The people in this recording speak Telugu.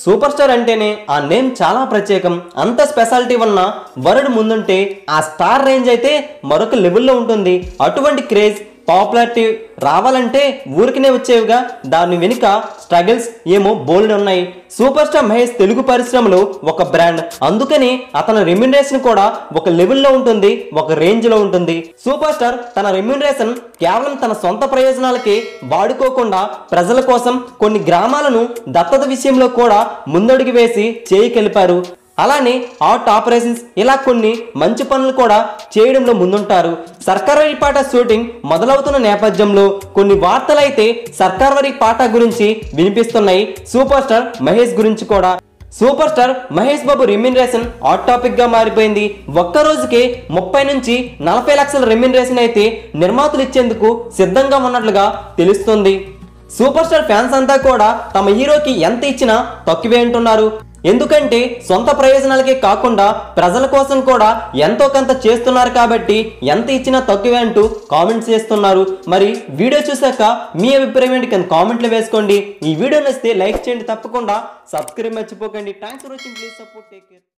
సూపర్ స్టార్ అంటేనే ఆ నేమ్ చాలా ప్రత్యేకం అంత స్పెషాలిటీ ఉన్న వరుడు ముందుంటే ఆ స్టార్ రేంజ్ అయితే మరొక లెవెల్లో ఉంటుంది అటువంటి క్రేజ్ పాపులారిటీ రావాలంటే ఊరికినే వచ్చేవిగా దాని వెనుక స్ట్రగుల్స్ ఏమో బోల్డ్ ఉన్నాయి సూపర్ స్టార్ మహేష్ తెలుగు పరిశ్రమలో ఒక బ్రాండ్ అందుకని అతని రెమ్యునరేషన్ కూడా ఒక లెవెల్లో ఉంటుంది ఒక రేంజ్ లో ఉంటుంది సూపర్ స్టార్ తన రెమ్యునరేషన్ కేవలం తన సొంత ప్రయోజనాలకి వాడుకోకుండా ప్రజల కోసం కొన్ని గ్రామాలను దత్తత విషయంలో కూడా ముందడుగు వేసి చేయికెలిపారు అలానే ఆర్ట్ ఆపరేషన్స్ ఇలా కొన్ని మంచి పనులు కూడా చేయడంలో ముందుంటారు సర్కారీ పాట షూటింగ్ మొదలవుతున్న నేపథ్యంలో కొన్ని వార్తలైతే సర్కారీ పాట గురించి వినిపిస్తున్నాయి సూపర్ స్టార్ మహేష్ గురించి కూడా super star Mahesh Babu remuneration hot topic గా మారిపోయింది ఒక్క రోజుకే ముప్పై నుంచి నలభై లక్షల రెమ్యునరేషన్ అయితే నిర్మాతలు ఇచ్చేందుకు సిద్ధంగా ఉన్నట్లుగా తెలుస్తుంది సూపర్ స్టార్ ఫ్యాన్స్ అంతా కూడా తమ హీరోకి ఎంత ఇచ్చినా తక్కువే అంటున్నారు ఎందుకంటే సొంత ప్రయోజనాలకే కాకుండా ప్రజల కోసం కూడా ఎంతో కొంత చేస్తున్నారు కాబట్టి ఎంత ఇచ్చినా తక్కువే అంటూ కామెంట్స్ చేస్తున్నారు మరి వీడియో చూసాక మీ అభిప్రాయం ఏంటి కింద కామెంట్లు వేసుకోండి ఈ వీడియో నచ్చితే లైక్ చేయండి తప్పకుండా సబ్స్క్రైబ్ మర్చిపోకండి thanks for watching please support take care